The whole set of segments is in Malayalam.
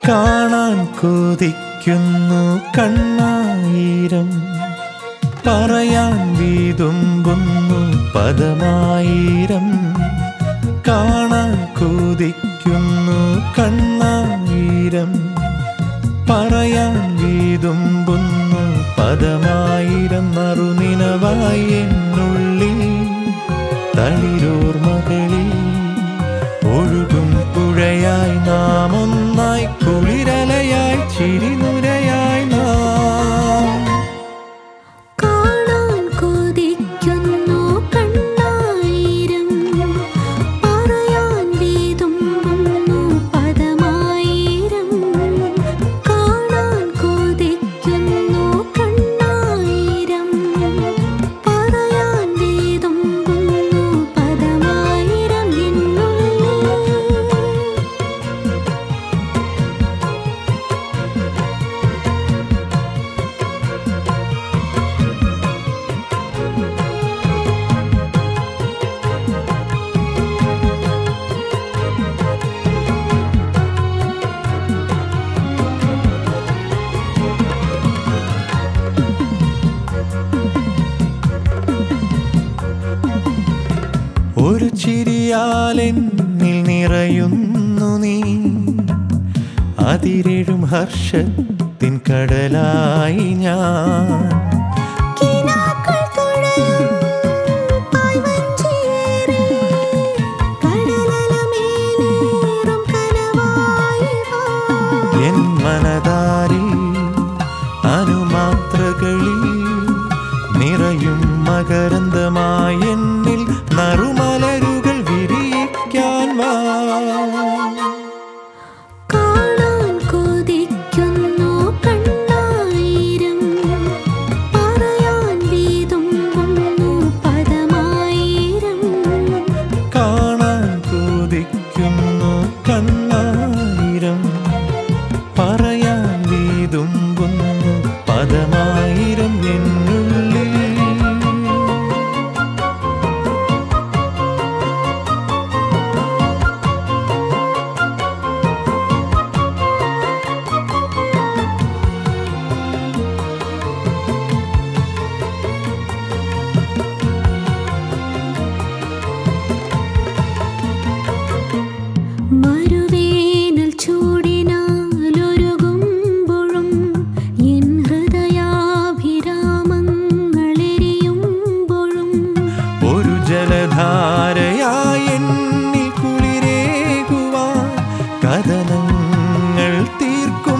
കാണാൻ കൊതിക്കുന്നു കണ്ണായിരം പറയാൻ വീതുമ്പുന്നു പദമായിരം കാണാൻ കൊതിക്കുന്നു കണ്ണായിരം പറയാൻ വീതുമ്പുന്നു പദമായിരം നറുനിനവായി എന്നുള്ളിൽ തളിരോർമകളിൽ ഒഴുകും പുഴയായി നാം ഒന്നായി കുളിരലയായി ചിരിനുരയായി നാം കാണാൻ കൊതിക്കുന്നു കണ്ണായിരം പറയാൻ വീതുമ്പുന്നു പദമായിരം കാണാൻ കൊതിക്കുന്നു കണ്ണായിരം പറയാൻ വീതുമ്പുന്നു പദമായിരം എന്നുള്ളിൽ ഒരു ചിരിയാലെന്നിൽ നിറയുന്നു നീ അതിരെഴും ഹർഷത്തിൻ കടലായി ഞാൻ കിനാക്കൾ തുഴയും പായ്വഞ്ചിയേറി കടലലമേലേറും കനവായി വാ. എൻ മനതാരിൽ അനുമാത്രകളിൽ നിറയും മകരന്തമായി എന്നിൽ നറുമലരുകൾ വിരിയിക്കാൻ വാ കാണാൻ കൊതിക്കുന്നു കണ്ണായിരം പറയാൻ വീതുമ്പുന്നു പദമായിരം കാണാൻ കൊതിക്കുന്നു കണ്ണായിരം പറയാൻ വീതുമ്പുന്നു പദമായിരം എന്നുള്ളിൽ മരുവേനൽ ചൂടിനാലൊരുകുമ്പോഴും എൻ ഹൃദയാഭിരാമങ്ങളെരിയുമ്പോഴും ഒരു ജലധാരയായി എന്നിൽ കുളിരേകുവാൻ കഥനങ്ങൾ തീർക്കും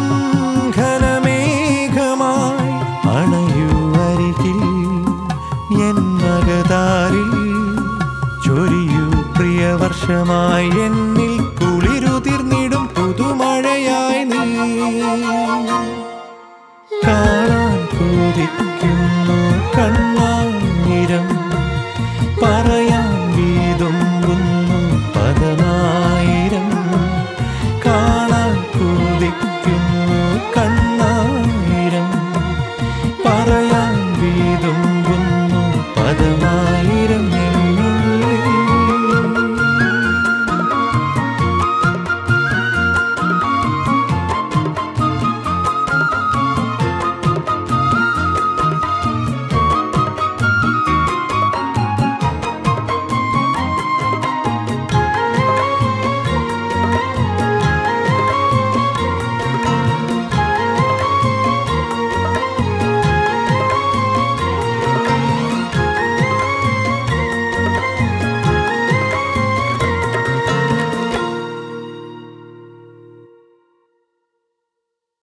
ഘനമേഘമായി അണയുവരികിൽ എൻ മകതാരിൽ ചൊരിയൂ പ്രിയവർഷമായി എന്നിൽ കുളിരുതിർന്നിടും പുതുമഴയായി നീ കാണാൻ കൊതിക്കുന്നു കണ്ണ